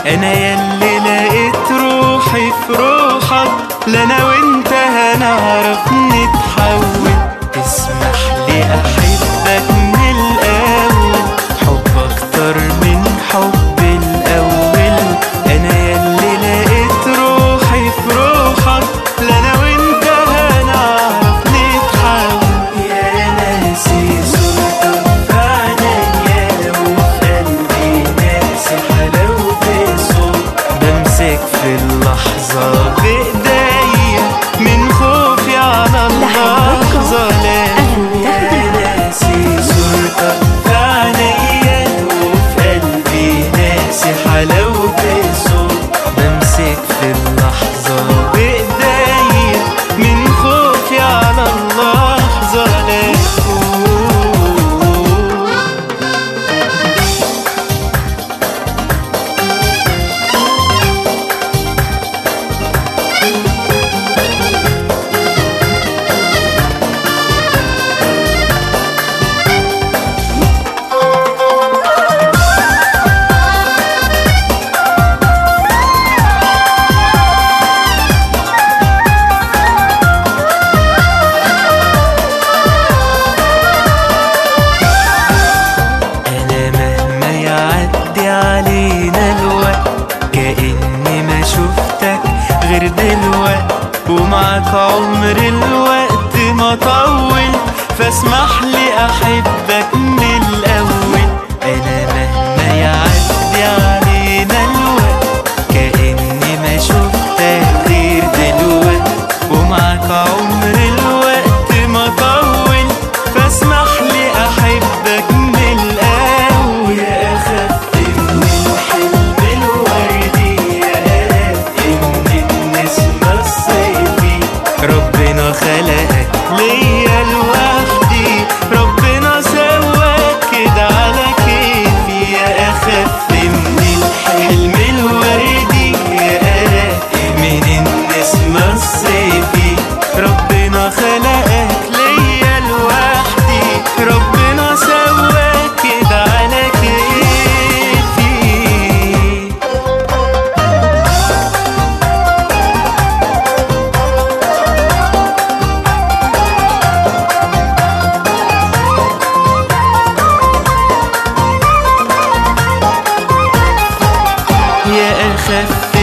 انا ياللي لقيت روحي في روحك لا انا وانت هنعرف نتحول تسمح لي احبك من الاول حب اكتر من حب الاول انا ياللي لقيت روحي في روحك لا انا وانت هنعرف نتحول يا ناسي صورتك في عينيا وفي قلبي ناسي حلاوة الصوت بمسك في اللحظة بإيديا من خوفي على لحضراتكم اللحظة أهلا يا ناسي صورتك في عينيا وفي قلبي ناسي حلاوة الصوت بمسك في اللحظة بإيديا من خوفي على اللحظة لا أنا مهما يعدي علينا الوقت كأني ما شفتك غير دلوقت ومعك عمر الوقت ما طول فاسمح لي أحبك من الأول أنا مهما يعدي علينا الوقت كأني ما شفتك غير دلوقت ومعك عمر الوقت ما طول فاسمح لي أحبك من الأول يا أخف من الحلم الوردي يا قلق من النسمة الصيفي ربنا خلقك ليا لوحدي ربنا سواك كده على كيفي يا أخف من الحلم الوردي يا قلق من النسمة الصيفي ربنا خلقك ليا لوحدي ربنا سواك كده على كيفي يا أخف